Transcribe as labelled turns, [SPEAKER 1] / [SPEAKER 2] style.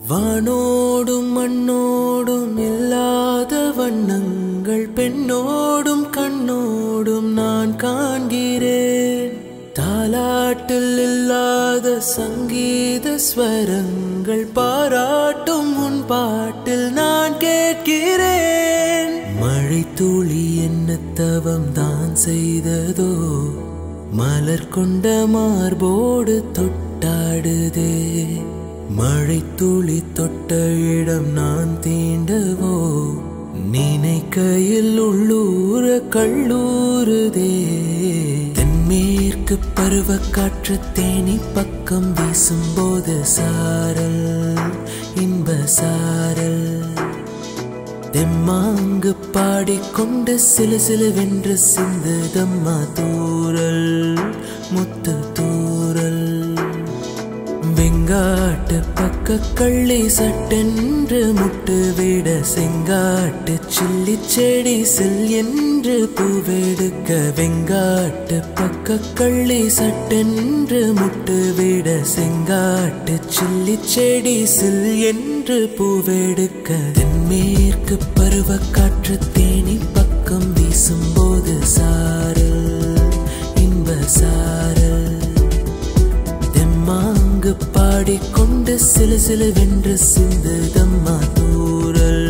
[SPEAKER 1] வானோடும் மண்ணோடும் இல்லாத வண்ணங்கள் பெண்ணோடும் கண்ணோடும் நான் காண்கிறேன் தாலாட்டில் இல்லாத சங்கீத ஸ்வரங்கள் பாராட்டும் உன் பாட்டில் நான் கேட்கிறேன் மழை துளி என்ன தவம் தான் செய்ததோ மலர் கொண்ட மார்போடு தொட்டாடுதே மழை துளி தொட்ட இடம் நான் தீண்டவோ நினைக்கையில் உள்ளூர கள்ளூருதே தென்மேற்கு பருவ காற்று தேனி பக்கம் வீசும்போது சாரல் இன்ப சாரல் தெம்மாங்கு பாடிக்கொண்டு சிலு சிலுவென்று சிந்துதம்மா தூரல் முத்து தூரல் வெங்காட்டு பக்க கள்ளி சட்டென்று முட்டு விட செங்காட்டு சில்லி செடி செல் என்று பூவெடுக்க வெங்காட்டு பக்க கள்ளி சட்டென்று முட்டு விட செங்காட்டு சில்லி செடி செல் என்று பூவெடுக்க தென்மேற்கு பருவ காற்று தேனி பக்கம் வீசும்போது சாரல் இன்ப சாரல் தெம்மாங்கு பாடிக்கொண்டு சிலு சிலுவென்று சிந்துதம்மா தூரல்